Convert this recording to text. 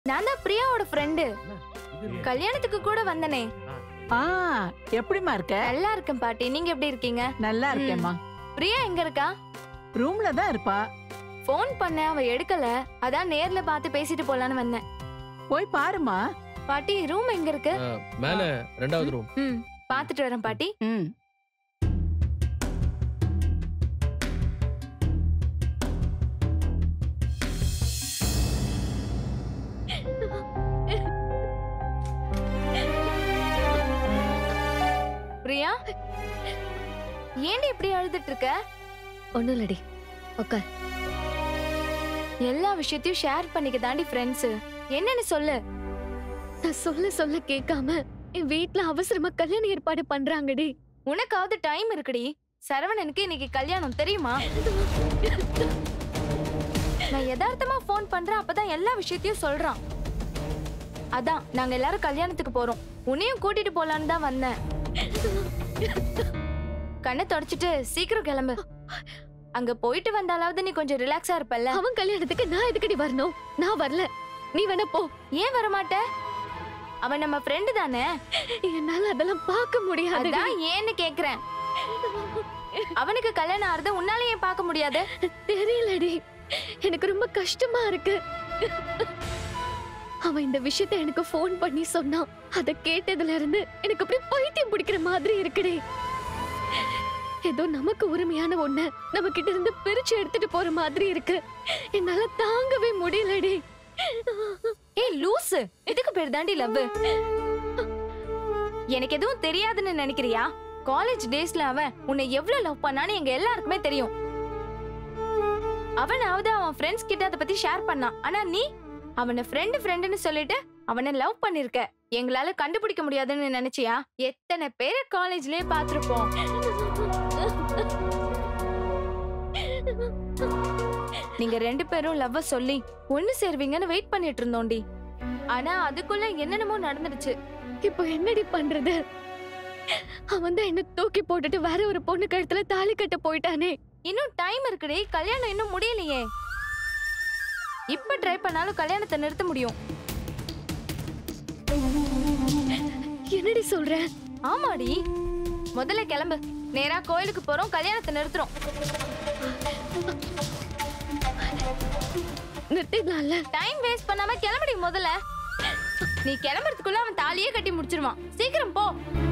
நான் தான் பிரியாவோட ஃப்ரெண்டு கல்யாணத்துக்கு கூட வந்தனே ஆ எப்படிம்மா இருக்க நல்லா இருக்கேன் பாட்டி நீங்க எப்படி இருக்கீங்க நல்லா இருக்கேம்மா பிரியா எங்க இருக்கா ரூம்ல தான் இருப்பா ஃபோன் பண்ண அவ எடுக்கல அதான் நேர்ல பார்த்து பேசிட்டு போலான்னு வந்தேன் போய் பாருமா பாட்டி ரூம் எங்க இருக்கு ஆ, மேல ரெண்டாவது ரூம் ம் பாத்துட்டு வரேன் பாட்டி ம் பிரியா ஏன்டி இப்படி அழுதுட்டு இருக்க ஒண்ணும் இல்லடி உட்கார் எல்லா விஷயத்தையும் ஷேர் பண்ணிக்க தாண்டி ஃப்ரெண்ட்ஸ் என்னன்னு சொல்லு நான் சொல்ல சொல்ல கேட்காம என் வீட்ல அவசரமா கல்யாண ஏற்பாடு பண்றாங்கடி உனக்காவது டைம் இருக்குடி சரவணனுக்கு இன்னைக்கு கல்யாணம் தெரியுமா நான் யதார்த்தமா ஃபோன் பண்றேன் அப்பதான் எல்லா விஷயத்தையும் சொல்றான் அதான் நாங்க எல்லாரும் கல்யாணத்துக்கு போறோம் உன்னையும் கூட்டிட்டு போலான்னு தான் வந்தேன் கண்ணை தொடச்சிட்டு சீக்கிரம் கிளம்பு அங்க போயிட்டு வந்தாலாவது நீ கொஞ்சம் ரிலாக்ஸா இருப்பல்ல அவன் கல்யாணத்துக்கு நான் எதுக்கடி வரணும் நான் வரல நீ வேணா போ ஏன் வரமாட்ட அவன் நம்ம ஃப்ரெண்டு தானே என்னால அதெல்லாம் பார்க்க முடியாது அதான் ஏன்னு கேக்குறேன் அவனுக்கு கல்யாணம் ஆறுத உன்னால ஏன் பார்க்க முடியாது தெரியலடி எனக்கு ரொம்ப கஷ்டமா இருக்கு அவன் இந்த விஷயத்த எனக்கு ஃபோன் பண்ணி சொன்னான் அத கேட்டதுல இருந்து எனக்கு அப்படியே பைத்தியம் பிடிக்கிற மாதிரி இருக்குடி ஏதோ நமக்கு உரிமையான ஒண்ண நம்ம கிட்ட இருந்து பிரிச்சு எடுத்துட்டு போற மாதிரி இருக்கு என்னால தாங்கவே முடியலடி ஏய் லூசு இதுக்கு பேர் தாண்டி லவ் எனக்கு எதுவும் தெரியாதுன்னு நினைக்கிறியா காலேஜ் டேஸ்ல அவன் உன்னை எவ்வளவு லவ் பண்ணான்னு எங்க எல்லாருக்குமே தெரியும் அவனாவது அவன் ஃப்ரெண்ட்ஸ் கிட்ட அதை பத்தி ஷேர் பண்ணான் ஆனா நீ அவனை ஃப்ரெண்டு ஃப்ரெண்டுன்னு சொல்லிட்டு அவனை லவ் பண்ணிருக்க எங்களால கண்டுபிடிக்க முடியாதுன்னு நினைச்சியா எத்தனை பேரை காலேஜ்லயே பாத்திருப்போம் நீங்க ரெண்டு பேரும் லவ்வ சொல்லி ஒண்ணு சேருவீங்கன்னு வெயிட் பண்ணிட்டு இருந்தோம்டி ஆனா அதுக்குள்ள என்னென்னமோ நடந்துடுச்சு இப்போ என்னடி பண்றது அவன் தான் என்ன தூக்கி போட்டுட்டு வேற ஒரு பொண்ணு கழுத்துல தாலி கட்ட போயிட்டானே இன்னும் டைம் இருக்குடி கல்யாணம் இன்னும் முடியலையே இப்ப ட்ரை பண்ணாலும் கல்யாணத்தை நிறுத்த முடியும் என்னடி சொல்ற ஆமாடி முதல்ல கிளம்பு நேரா கோயிலுக்கு போறோம் கல்யாணத்தை நிறுத்துறோம் நிறுத்திடலாம்ல டைம் வேஸ்ட் பண்ணாம கிளம்புடி முதல்ல நீ கிளம்புறதுக்குள்ள அவன் தாலியே கட்டி முடிச்சிருவான் சீக்கிரம் போ